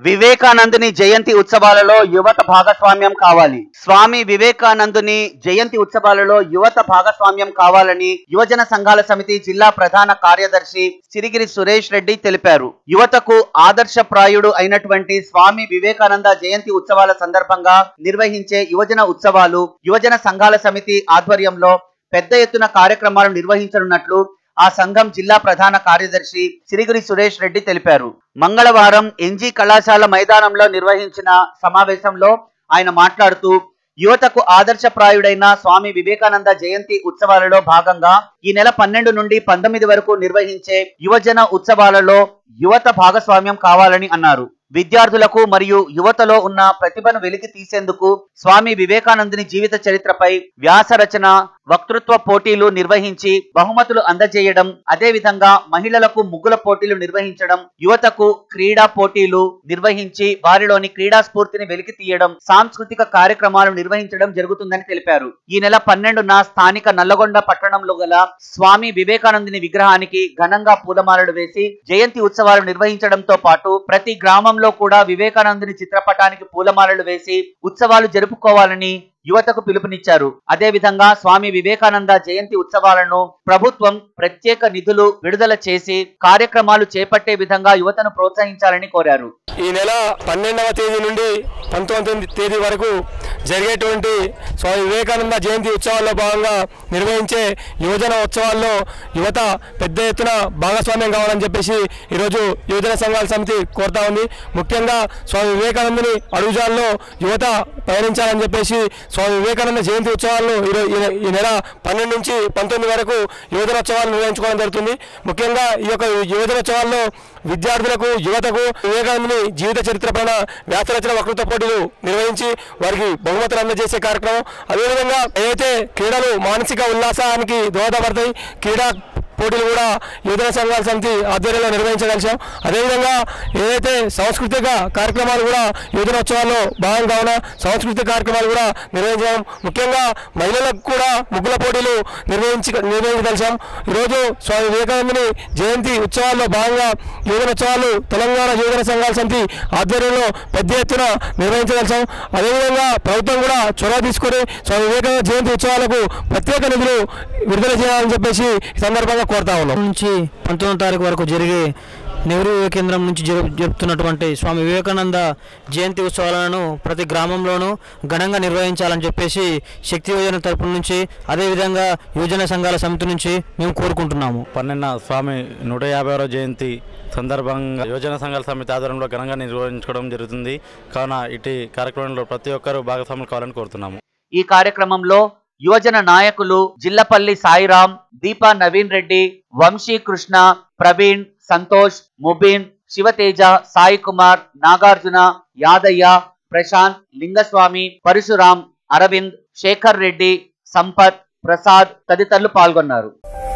వివేకానందుని జయంతి ఉత్సవాలలో యువత భాగస్వామ్యం కావాలి స్వామి వివేకానందుని జయంతి ఉత్సవాలలో యువత భాగస్వామ్యం కావాలని యువజన సంఘాల సమితి జిల్లా ప్రధాన కార్యదర్శి సిరిగిరి సురేష్ రెడ్డి తెలిపారు యువతకు ఆదర్శప్రాయుడు అయినటువంటి స్వామి వివేకానంద జయంతి ఉత్సవాల సందర్భంగా నిర్వహించే యువజన ఉత్సవాలు యువజన సంఘాల సమితి ఆధ్వర్యంలో పెద్ద ఎత్తున కార్యక్రమాలు నిర్వహించనున్నట్లు ఆ సంఘం జిల్లా ప్రధాన కార్యదర్శి సిరిగిరి సురేష్ రెడ్డి తెలిపారు మంగళవారం ఎన్జీ కళాశాల మైదానంలో నిర్వహించిన సమావేశంలో ఆయన మాట్లాడుతూ యువతకు ఆదర్శప్రాయుడైన స్వామి వివేకానంద జయంతి ఉత్సవాలలో భాగంగా ఈ నెల పన్నెండు నుండి పంతొమ్మిది వరకు నిర్వహించే యువజన ఉత్సవాలలో యువత భాగస్వామ్యం కావాలని అన్నారు విద్యార్థులకు మరియు యువతలో ఉన్న ప్రతిభను వెలికి తీసేందుకు స్వామి వివేకానందుని జీవిత చరిత్రపై వ్యాస రచన వక్తృత్వ పోటీలు నిర్వహించి బహుమతులు అందజేయడం అదే విధంగా మహిళలకు ముగ్గుల పోటీలు నిర్వహించడం యువతకు క్రీడా పోటీలు నిర్వహించి వారిలోని క్రీడా స్ఫూర్తిని వెలికి తీయడం సాంస్కృతిక కార్యక్రమాలు నిర్వహించడం జరుగుతుందని తెలిపారు ఈ నెల పన్నెండున స్థానిక నల్లగొండ పట్టణంలో గల స్వామి వివేకానందుని విగ్రహానికి ఘనంగా పూలమాలలు వేసి జయంతి ఉత్సవాలు నిర్వహించడంతో పాటు ప్రతి గ్రామంలో కూడా వివేకానందుని చిత్రపటానికి పూలమాలలు వేసి ఉత్సవాలు జరుపుకోవాలని యువతకు పిలుపునిచ్చారు అదే విధంగా స్వామి వివేకానంద జయంతి ఉత్సవాలను ప్రభుత్వం ప్రత్యేక నిధులు విడుదల చేసి కార్యక్రమాలు చేపట్టే విధంగా యువతను ప్రోత్సహించాలని కోరారు ఈ నెల పన్నెండవ తేదీ నుండి పంతొమ్మిది తేదీ వరకు జరిగేటువంటి స్వామి వివేకానంద జయంతి ఉత్సవాల్లో భాగంగా నిర్వహించే యువజన ఉత్సవాల్లో యువత పెద్ద ఎత్తున భాగస్వామ్యం కావాలని చెప్పేసి ఈరోజు యువజన సంఘాల సమితి కోరుతా ఉంది ముఖ్యంగా స్వామి వివేకానందుని అడుగుజాల్లో యువత పయనించాలని చెప్పేసి స్వామి వివేకానంద జయంతి ఉత్సవాలను ఈరో- ఈ నె- ఈ నెల పన్నెండు నుంచి పంతొమ్మిది వరకు యువజనోత్సవాలు నిర్వహించుకోవడం జరుగుతుంది ముఖ్యంగా ఈ యొక్క యువజనోత్సవాల్లో విద్యార్థులకు యువతకు వివేకానందుని జీవిత చరిత్ర పైన వ్యాసరచన వక్తృత్వ పోటీలు నిర్వహించి వారికి బహుమతులు అందజేసే కార్యక్రమం అదేవిధంగా ఏదైతే క్రీడలు మానసిక ఉల్లాసానికి దోహదపడతాయి క్రీడా పోటీలు కూడా యువజన సంఘాల సమితి ఆధ్వర్యంలో నిర్వహించగలిసాం అదేవిధంగా ఏదైతే సాంస్కృతిక కార్యక్రమాలు కూడా యువజనోత్సవాల్లో భాగంగా ఉన్న సాంస్కృతిక కార్యక్రమాలు కూడా నిర్వహించడం ముఖ్యంగా మహిళలకు కూడా ముగ్గుల పోటీలు నిర్వహించి నిర్వహించగలిసాం ఈరోజు స్వామి వివేకానందుని జయంతి ఉత్సవాల్లో భాగంగా యువజనోత్సవాలు తెలంగాణ యువజన సంఘాల సమితి ఆధ్వర్యంలో పెద్ద ఎత్తున నిర్వహించగలిసాం అదేవిధంగా ప్రభుత్వం కూడా చొరవ తీసుకొని స్వామి వివేకానంద జయంతి ఉత్సవాలకు ప్రత్యేక నిధులు విడుదల చేయాలని చెప్పేసి ఈ సందర్భంగా కోరుతా ఉన్నాం నుంచి పంతొమ్మిదో తారీఖు వరకు జరిగే నెహ్రూ యువ కేంద్రం నుంచి జరు జరుపుతున్నటువంటి స్వామి వివేకానంద జయంతి ఉత్సవాలను ప్రతి గ్రామంలోనూ ఘనంగా నిర్వహించాలని చెప్పేసి శక్తి యోజన తరపు నుంచి అదేవిధంగా యువజన సంఘాల సమితి నుంచి మేము కోరుకుంటున్నాము పన్నెండున స్వామి నూట యాభై జయంతి సందర్భంగా యోజన సంఘాల సమితి ఆధ్వర్యంలో ఘనంగా నిర్వహించుకోవడం జరుగుతుంది కావున ఇటు కార్యక్రమంలో ప్రతి ఒక్కరూ భాగస్వాములు కావాలని కోరుతున్నాము ఈ కార్యక్రమంలో యువజన నాయకులు జిల్లపల్లి సాయిరాం దీపా నవీన్ రెడ్డి వంశీ కృష్ణ ప్రవీణ్ సంతోష్ ముబీన్ శివతేజ సాయి కుమార్ నాగార్జున యాదయ్య ప్రశాంత్ లింగస్వామి పరశురాం అరవింద్ శేఖర్ రెడ్డి సంపత్ ప్రసాద్ తదితరులు పాల్గొన్నారు